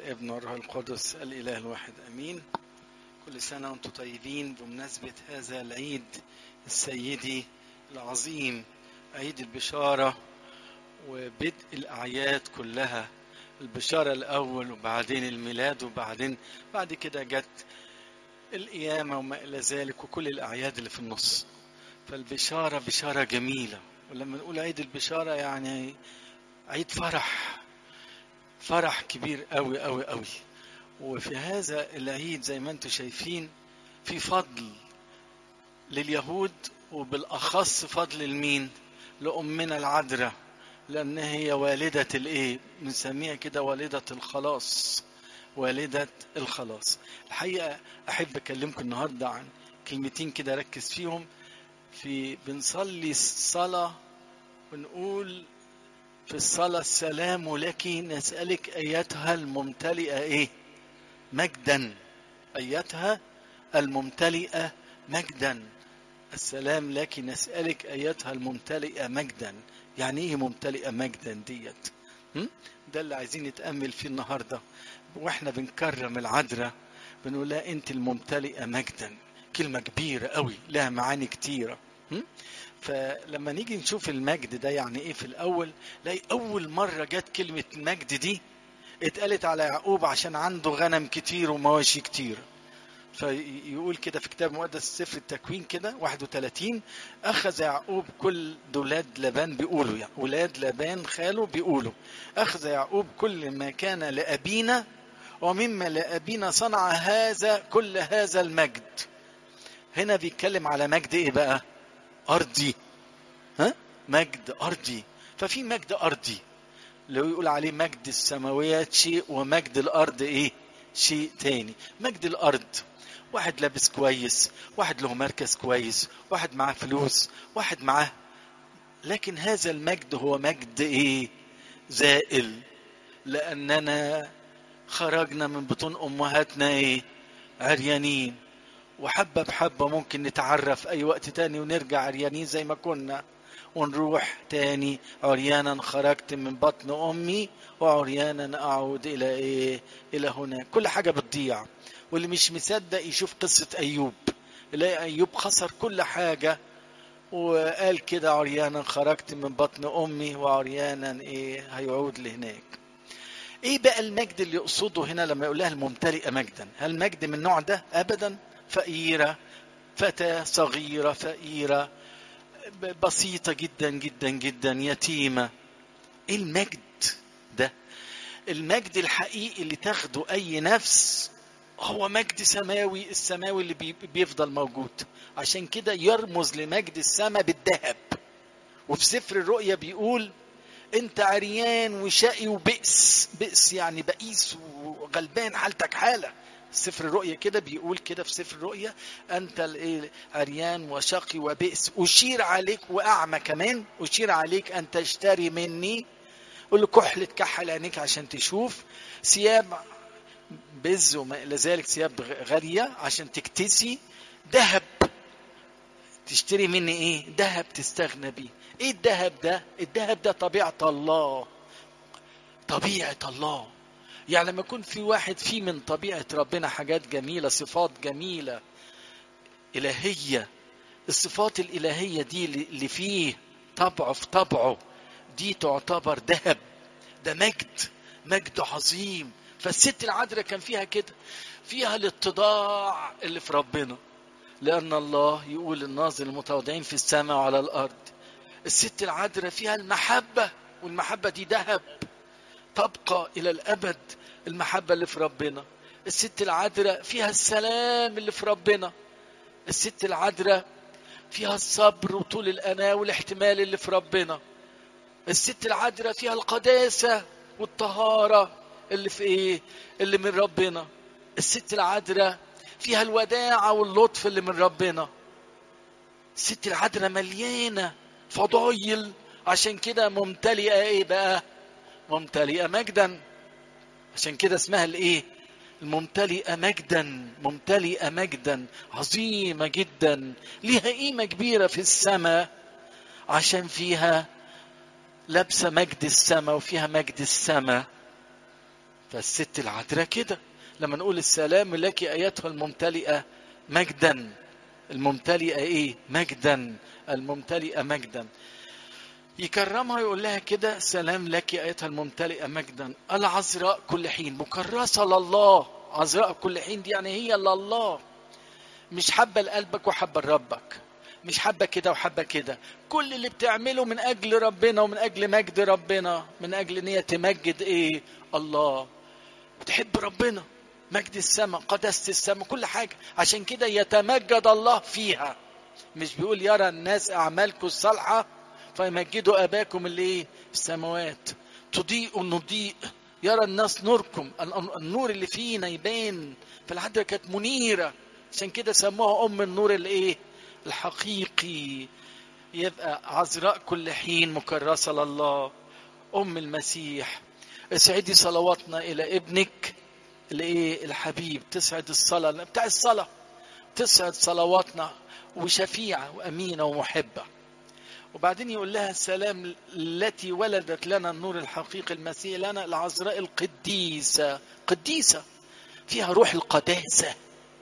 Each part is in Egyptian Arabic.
والابن والروح القدس الإله الواحد أمين كل سنة وأنتم طيبين بمناسبة هذا العيد السيدي العظيم عيد البشارة وبدء الأعياد كلها البشارة الأول وبعدين الميلاد وبعدين بعد كده جت القيامة وما إلى ذلك وكل الأعياد اللي في النص فالبشارة بشارة جميلة ولما نقول عيد البشارة يعني عيد فرح فرح كبير قوي قوي قوي وفي هذا العيد زي ما انتم شايفين في فضل لليهود وبالاخص فضل لمين لامنا العذراء لان هي والده الايه بنسميها كده والده الخلاص والده الخلاص الحقيقه احب اكلمكم النهارده عن كلمتين كده ركز فيهم في بنصلي الصلاه ونقول في الصلاة السلام لك نسألك أيتها الممتلئة إيه؟ مجدا أيتها الممتلئة مجدا السلام لك نسألك أيتها الممتلئة مجدا يعني إيه ممتلئة مجدا ديت م? ده اللي عايزين نتأمل فيه النهاردة وإحنا بنكرم العذراء بنقول لها أنت الممتلئة مجدا كلمة كبيرة قوي لها معاني كتيرة م? فلما نيجي نشوف المجد ده يعني ايه في الاول لاقي اول مره جت كلمه مجد دي اتقالت على يعقوب عشان عنده غنم كتير ومواشي كتير فيقول كده في كتاب مقدس سفر التكوين كده 31 اخذ يعقوب كل دولاد لبان بيقولوا يعني ولاد لبان خاله بيقولوا اخذ يعقوب كل ما كان لابينا ومما لابينا صنع هذا كل هذا المجد هنا بيتكلم على مجد ايه بقى ارضي ها مجد ارضي ففي مجد ارضي لو يقول عليه مجد السماويات شيء ومجد الارض ايه شيء تاني مجد الارض واحد لابس كويس واحد له مركز كويس واحد معاه فلوس واحد معاه لكن هذا المجد هو مجد ايه زائل لاننا خرجنا من بطون امهاتنا ايه عريانين وحبة بحبة ممكن نتعرف أي وقت تاني ونرجع عريانين زي ما كنا ونروح تاني عريانا خرجت من بطن أمي وعريانا أعود إلى إيه؟ إلى هناك كل حاجة بتضيع واللي مش مصدق يشوف قصة أيوب يلاقي أيوب خسر كل حاجة وقال كده عريانا خرجت من بطن أمي وعريانا إيه هيعود لهناك ايه بقى المجد اللي يقصده هنا لما يقول لها الممتلئه مجدا هل مجد من النوع ده ابدا فقيرة فتاة صغيرة فقيرة بسيطة جدا جدا جدا يتيمة ايه المجد ده المجد الحقيقي اللي تاخده اي نفس هو مجد سماوي السماوي اللي بيفضل موجود عشان كده يرمز لمجد السماء بالذهب وفي سفر الرؤيا بيقول انت عريان وشقي وبئس بئس يعني بئيس وغلبان حالتك حاله سفر الرؤيا كده بيقول كده في سفر الرؤيا انت الايه عريان وشقي وبئس اشير عليك واعمى كمان اشير عليك ان تشتري مني قول له كحل تكحل عينيك عشان تشوف ثياب بز وما الى ذلك ثياب غاليه عشان تكتسي ذهب تشتري مني ايه ذهب تستغنى بيه ايه الذهب ده الذهب ده طبيعه الله طبيعه الله يعني لما يكون في واحد فيه من طبيعة ربنا حاجات جميلة صفات جميلة إلهية الصفات الإلهية دي اللي فيه طبعه في طبعه دي تعتبر ذهب ده مجد مجد عظيم فالست العذراء كان فيها كده فيها الاتضاع اللي في ربنا لأن الله يقول الناظر المتواضعين في السماء وعلى الأرض الست العذراء فيها المحبة والمحبة دي ذهب تبقى إلى الأبد المحبة اللي في ربنا الست العذراء فيها السلام اللي في ربنا الست العذراء فيها الصبر وطول الأناة والاحتمال اللي في ربنا الست العذراء فيها القداسة والطهارة اللي في ايه اللي من ربنا الست العذراء فيها الوداعة واللطف اللي من ربنا الست العذراء مليانة فضايل عشان كده ممتلئة ايه بقى ممتلئة مجدا عشان كده اسمها الايه الممتلئة مجدا ممتلئة مجدا عظيمة جدا ليها قيمة كبيرة في السماء عشان فيها لابسة مجد السماء وفيها مجد السماء فالست العذراء كده لما نقول السلام لك ايتها الممتلئه مجدا الممتلئه ايه مجدا الممتلئه مجدا يكرمها يقول لها كده سلام لك ايتها الممتلئه مجدا العذراء كل حين مكرسه لله عذراء كل حين دي يعني هي لله مش حابه لقلبك وحابه لربك مش حابه كده وحابه كده كل اللي بتعمله من اجل ربنا ومن اجل مجد ربنا من اجل ان هي تمجد ايه الله بتحب ربنا مجد السماء قداسه السماء كل حاجه عشان كده يتمجد الله فيها مش بيقول يرى الناس اعمالكم الصالحه فيمجدوا اباكم اللي ايه السماوات تضيء نضيء يرى الناس نوركم النور اللي فينا يبان فالعذراء كانت منيره عشان كده سموها ام النور الايه الحقيقي يبقى عذراء كل حين مكرسه لله ام المسيح اسعدي صلواتنا الى ابنك الايه الحبيب تسعد الصلاه بتاع الصلاه تسعد صلواتنا وشفيعه وامينه ومحبه وبعدين يقول لها السلام التي ولدت لنا النور الحقيقي المسيح لنا العذراء القديسة قديسة فيها روح القداسة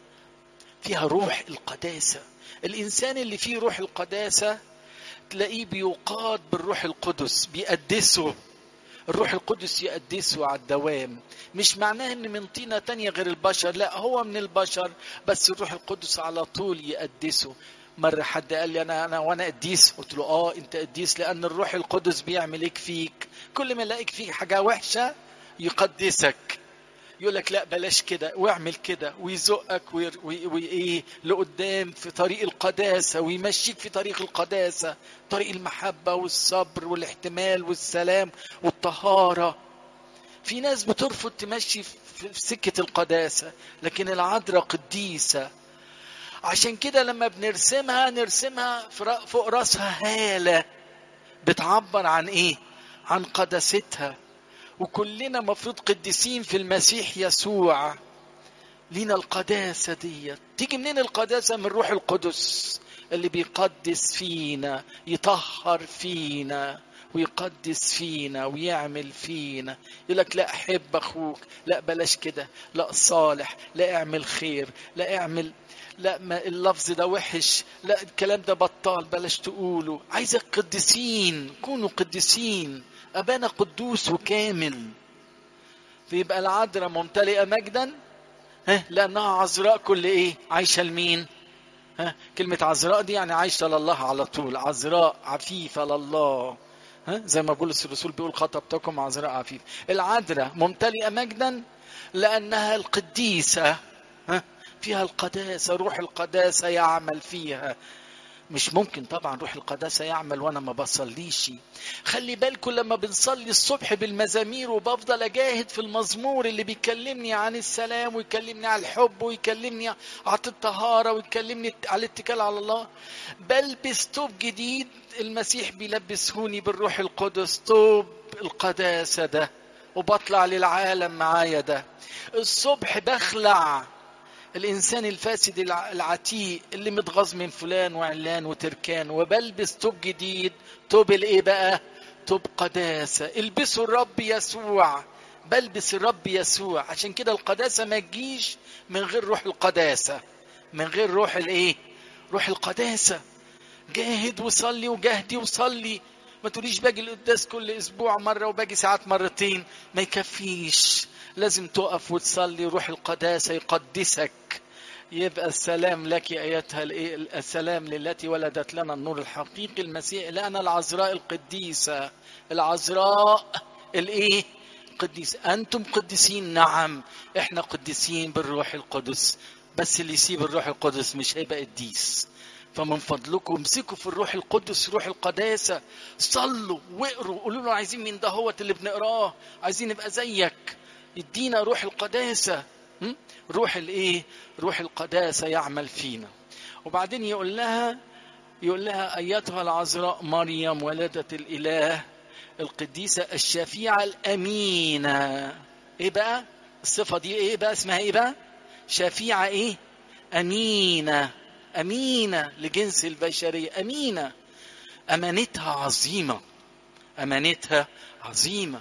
فيها روح القداسة الإنسان اللي فيه روح القداسة تلاقيه بيقاد بالروح القدس بيقدسه الروح القدس يقدسه على الدوام مش معناه ان من طينة تانية غير البشر لا هو من البشر بس الروح القدس على طول يقدسه مرة حد قال لي أنا أنا وأنا قديس قلت له آه أنت قديس لأن الروح القدس بيعمل إيه فيك كل ما يلاقيك فيك حاجة وحشة يقدسك يقول لك لا بلاش كده واعمل كده ويزقك وإيه لقدام في طريق القداسة ويمشيك في طريق القداسة طريق المحبة والصبر والاحتمال والسلام والطهارة في ناس بترفض تمشي في سكة القداسة لكن العذراء قديسة عشان كده لما بنرسمها نرسمها فوق راسها هالة بتعبر عن ايه عن قداستها وكلنا مفروض قديسين في المسيح يسوع لينا القداسة دي تيجي منين القداسة من روح القدس اللي بيقدس فينا يطهر فينا ويقدس فينا ويعمل فينا يقول لك لا احب اخوك لا بلاش كده لا صالح لا اعمل خير لا اعمل لا ما اللفظ ده وحش لا الكلام ده بطال بلاش تقوله عايزك قديسين كونوا قديسين أبانا قدوس وكامل فيبقى العذراء ممتلئة مجدا ها لأنها عذراء كل إيه عايشة لمين ها كلمة عذراء دي يعني عايشة لله على طول عذراء عفيفة لله ها زي ما بولس الرسول بيقول خطبتكم عذراء عفيفة العذراء ممتلئة مجدا لأنها القديسة ها فيها القداسة روح القداسة يعمل فيها مش ممكن طبعا روح القداسة يعمل وانا ما بصليش خلي بالكم لما بنصلي الصبح بالمزامير وبفضل اجاهد في المزمور اللي بيكلمني عن السلام ويكلمني عن الحب ويكلمني عن الطهارة ويكلمني على الاتكال على الله بلبس توب جديد المسيح بيلبسهوني بالروح القدس توب القداسة ده وبطلع للعالم معايا ده الصبح بخلع الانسان الفاسد العتيق اللي متغاظ من فلان وعلان وتركان وبلبس توب جديد توب الايه بقى توب قداسه البسوا الرب يسوع بلبس الرب يسوع عشان كده القداسه ما تجيش من غير روح القداسه من غير روح الايه روح القداسه جاهد وصلي وجاهدي وصلي ما تقوليش باجي القداس كل اسبوع مره وباجي ساعات مرتين ما يكفيش لازم تقف وتصلي روح القداسة يقدسك يبقى السلام لك أيتها السلام للتي ولدت لنا النور الحقيقي المسيح لنا العذراء القديسة العذراء الايه قديس أنتم قديسين نعم احنا قديسين بالروح القدس بس اللي يسيب الروح القدس مش هيبقى قديس فمن فضلكم امسكوا في الروح القدس روح القداسة صلوا واقروا قولوا له عايزين من ده هو اللي بنقراه عايزين نبقى زيك يدينا روح القداسة روح الايه روح القداسة يعمل فينا وبعدين يقول لها يقول لها ايتها العذراء مريم ولدة الاله القديسة الشفيعة الامينة ايه بقى الصفة دي ايه بقى اسمها ايه بقى شفيعة ايه امينة امينة لجنس البشرية امينة امانتها عظيمة امانتها عظيمة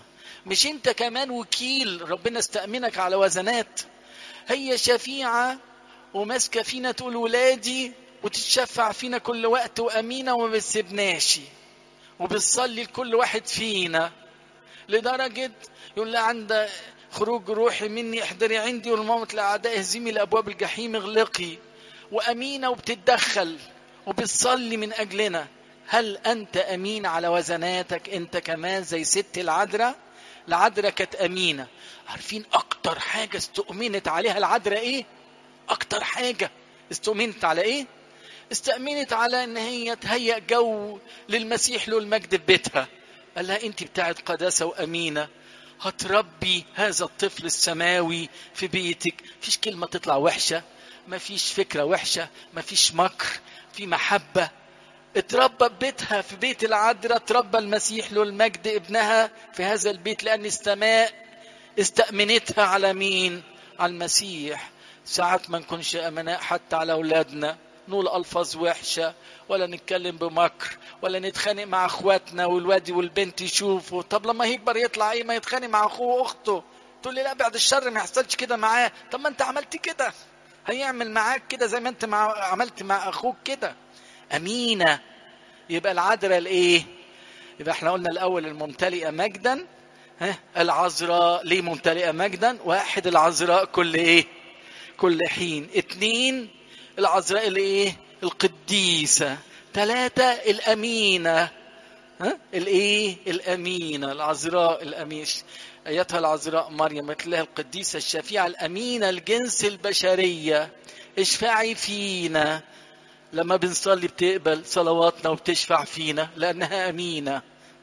مش انت كمان وكيل ربنا استأمنك على وزنات هي شفيعة وماسكة فينا تقول ولادي وتتشفع فينا كل وقت وأمينة وما بتسيبناش وبتصلي لكل واحد فينا لدرجة يقول لها عند خروج روحي مني احضري عندي والموت الأعداء اهزمي لأبواب الجحيم اغلقي وأمينة وبتتدخل وبتصلي من أجلنا هل أنت أمين على وزناتك أنت كمان زي ست العذراء العذراء كانت أمينة عارفين أكتر حاجة استؤمنت عليها العذراء إيه أكتر حاجة استؤمنت على إيه استأمنت على ان هي تهيأ جو للمسيح له المجد في بيتها قال لها انت بتاعت قداسة وامينة هتربي هذا الطفل السماوي في بيتك مفيش كلمة تطلع وحشة مفيش فكرة وحشة مفيش مكر في محبة اتربى ببيتها في بيت العذراء اتربى المسيح له المجد ابنها في هذا البيت لان السماء استأمنتها على مين على المسيح ساعات ما نكونش امناء حتى على اولادنا نقول الفاظ وحشه ولا نتكلم بمكر ولا نتخانق مع اخواتنا والواد والبنت يشوفوا طب لما يكبر يطلع ايه ما يتخانق مع اخوه واخته تقول لي لا بعد الشر ما يحصلش كده معاه طب ما انت عملت كده هيعمل معاك كده زي ما انت مع عملت مع اخوك كده امينه يبقى العذراء الايه يبقى احنا قلنا الاول الممتلئه مجدا ها العذراء ليه ممتلئه مجدا واحد العذراء كل ايه كل حين اتنين العذراء الايه القديسة ثلاثة الأمينة ها الايه الأمينة العذراء الأمينة أيتها العذراء مريم مثلها القديسة الشفيعة الأمينة الجنس البشرية اشفعي فينا لما بنصلي بتقبل صلواتنا وبتشفع فينا لأنها أمينة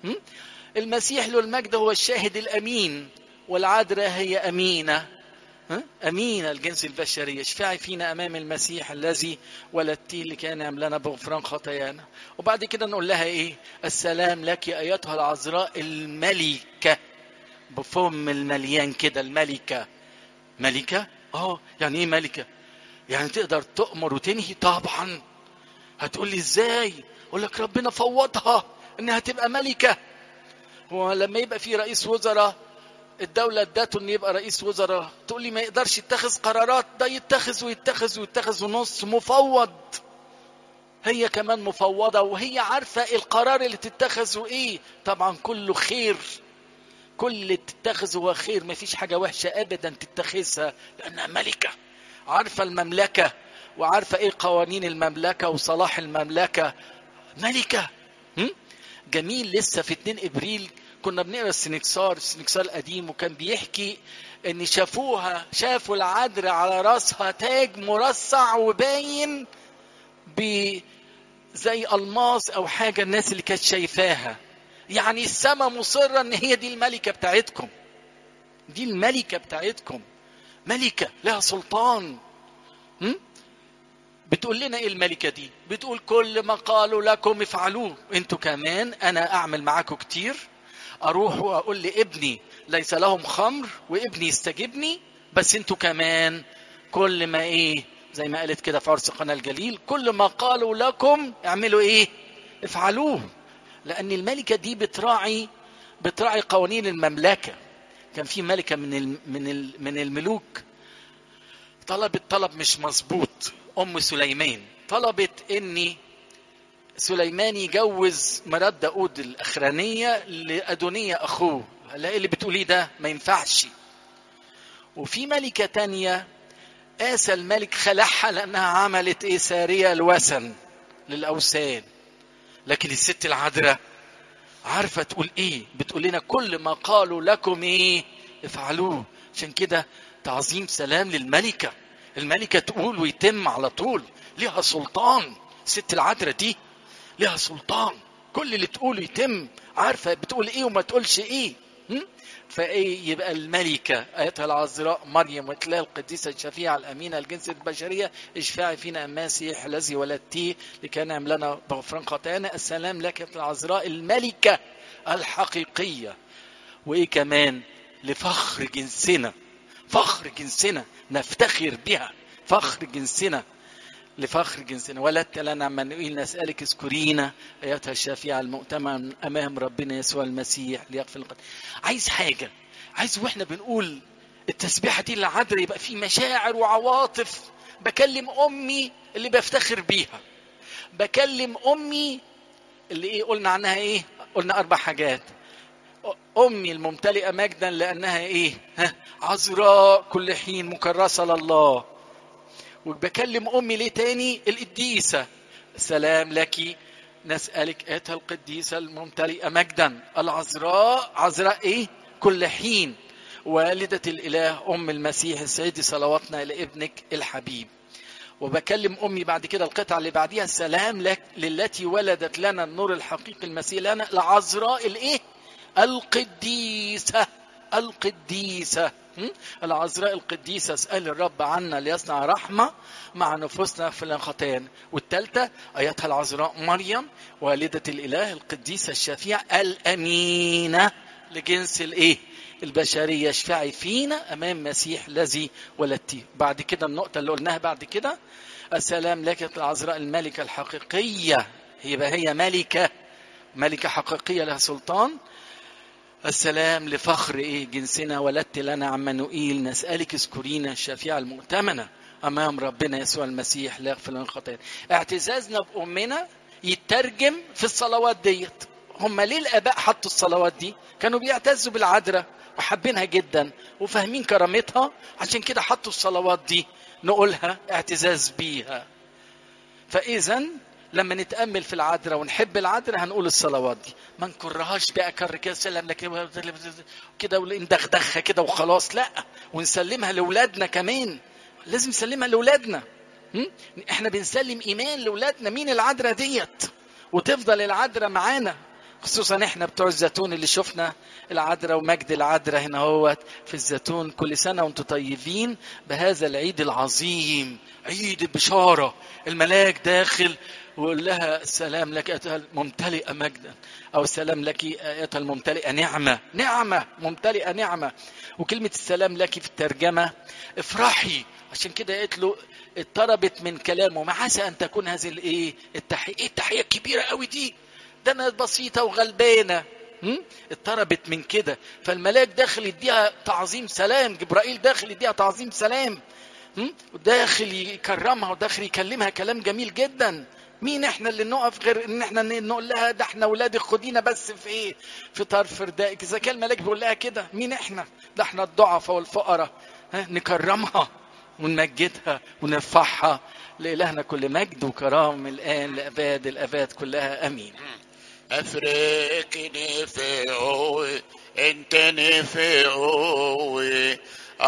المسيح له المجد هو الشاهد الأمين والعذراء هي أمينة أمينة الجنس البشري اشفعي فينا أمام المسيح الذي ولدتيه لكي ينعم لنا بغفران خطايانا وبعد كده نقول لها إيه السلام لك أيتها العذراء الملكة بفم المليان كده الملكة ملكة اه يعني ايه ملكة يعني تقدر تؤمر وتنهي طبعا هتقول لي ازاي اقول لك ربنا فوضها انها تبقى ملكة هو لما يبقى في رئيس وزراء الدولة اداته ان يبقى رئيس وزراء تقول لي ما يقدرش يتخذ قرارات ده يتخذ ويتخذ ويتخذ ونص مفوض هي كمان مفوضة وهي عارفة القرار اللي تتخذه ايه طبعا كله خير كل اللي تتخذه هو خير ما فيش حاجة وحشة ابدا تتخذها لانها ملكة عارفة المملكة وعارفة ايه قوانين المملكة وصلاح المملكة ملكة هم؟ جميل لسه في 2 ابريل كنا بنقرا السنكسار السنكسار القديم وكان بيحكي ان شافوها شافوا العذراء على راسها تاج مرصع وباين ب زي الماس او حاجه الناس اللي كانت شايفاها يعني السماء مصره ان هي دي الملكه بتاعتكم دي الملكه بتاعتكم ملكه لها سلطان م? بتقول لنا ايه الملكه دي بتقول كل ما قالوا لكم افعلوه انتوا كمان انا اعمل معاكم كتير اروح واقول لابني ليس لهم خمر وابني يستجيبني بس انتوا كمان كل ما ايه زي ما قالت كده في عرس قناه الجليل كل ما قالوا لكم اعملوا ايه افعلوه لان الملكه دي بتراعي بتراعي قوانين المملكه كان في ملكه من ال من ال من الملوك طلبت طلب مش مظبوط ام سليمان طلبت اني سليمان يجوز مرات داود الاخرانيه لادونيه اخوه قال ايه اللي بتقوليه ده ما ينفعش وفي ملكه تانية آسى الملك خلعها لأنها عملت إيه سارية الوثن للأوثان لكن الست العذراء عارفة تقول إيه بتقول لنا كل ما قالوا لكم إيه افعلوه عشان كده تعظيم سلام للملكة الملكة تقول ويتم على طول ليها سلطان الست العذراء دي ليها سلطان كل اللي تقوله يتم عارفة بتقول إيه وما تقولش إيه م? فايه يبقى الملكه ايتها العذراء مريم وتلاقي القديسه الشفيعه الامينه الجنس البشريه اشفعي فينا المسيح الذي ولدتيه لكي نعم لنا بغفران خطايانا السلام لك يا العذراء الملكه الحقيقيه وايه كمان لفخر جنسنا فخر جنسنا نفتخر بها فخر جنسنا لفخر جنسنا ولدت لنا عمانوئيل نسألك اذكرينا أيتها الشفيعة المؤتمن أمام ربنا يسوع المسيح ليغفر القتل عايز حاجة عايز واحنا بنقول التسبيحة دي العذراء يبقى في مشاعر وعواطف بكلم أمي اللي بفتخر بيها بكلم أمي اللي إيه قلنا عنها إيه قلنا أربع حاجات أمي الممتلئة مجدا لأنها إيه ها عذراء كل حين مكرسة لله وبكلم امي ليه تاني القديسه سلام لك نسالك اتى القديسه الممتلئه مجدا العذراء عذراء ايه كل حين والدة الإله أم المسيح السيد صلواتنا إلى ابنك الحبيب وبكلم أمي بعد كده القطعة اللي بعديها السلام لك للتي ولدت لنا النور الحقيقي المسيح لنا العذراء الإيه القديسة القديسة العذراء القديسة اسأل الرب عنا ليصنع رحمة مع نفوسنا في الخطايا والثالثة أيتها العذراء مريم والدة الإله القديسة الشفيعة الأمينة لجنس الإيه البشرية اشفعي فينا أمام مسيح الذي ولدتيه بعد كده النقطة اللي قلناها بعد كده السلام لك العذراء الملكة الحقيقية يبقى هي ملكة ملكة حقيقية لها سلطان السلام لفخر ايه جنسنا ولدت لنا عمانوئيل نسألك اذكرينا الشفيعة المؤتمنة أمام ربنا يسوع المسيح لا يغفر لنا الخطايا اعتزازنا بأمنا يترجم في الصلوات ديت هم ليه الآباء حطوا الصلوات دي كانوا بيعتزوا بالعذراء وحابينها جدا وفاهمين كرامتها عشان كده حطوا الصلوات دي نقولها اعتزاز بيها فإذا لما نتامل في العذراء ونحب العذراء هنقول الصلوات دي ما نكرهاش بقى كر كده سلم لك كده وندخدخها كده وخلاص لا ونسلمها لاولادنا كمان لازم نسلمها لاولادنا احنا بنسلم ايمان لاولادنا مين العذراء ديت وتفضل العذراء معانا خصوصا احنا بتوع الزيتون اللي شفنا العذراء ومجد العذراء هنا هوت في الزيتون كل سنه وانتم طيبين بهذا العيد العظيم عيد البشاره الملاك داخل ويقول لها السلام لك أيتها الممتلئة مجدا أو السلام لك أيتها الممتلئة نعمة نعمة ممتلئة نعمة وكلمة السلام لك في الترجمة افرحي عشان كده قالت له اضطربت من كلامه ما عسى أن تكون هذه الإيه التحية إيه التحية الكبيرة قوي دي ده أنا بسيطة وغلبانة اضطربت من كده فالملاك داخل يديها تعظيم سلام جبرائيل داخل يديها تعظيم سلام وداخل يكرمها وداخل يكلمها كلام جميل جدا مين احنا اللي نقف غير ان احنا نقول لها ده احنا اولادك خدينا بس في ايه في طرف ردائك اذا كان الملاك بيقول لها كده مين احنا ده احنا الضعفاء والفقراء ها نكرمها ونمجدها ونرفعها لإلهنا كل مجد وكرام الآن لأباد الأباد كلها أمين أفريقي نفعوي أنت نفعوي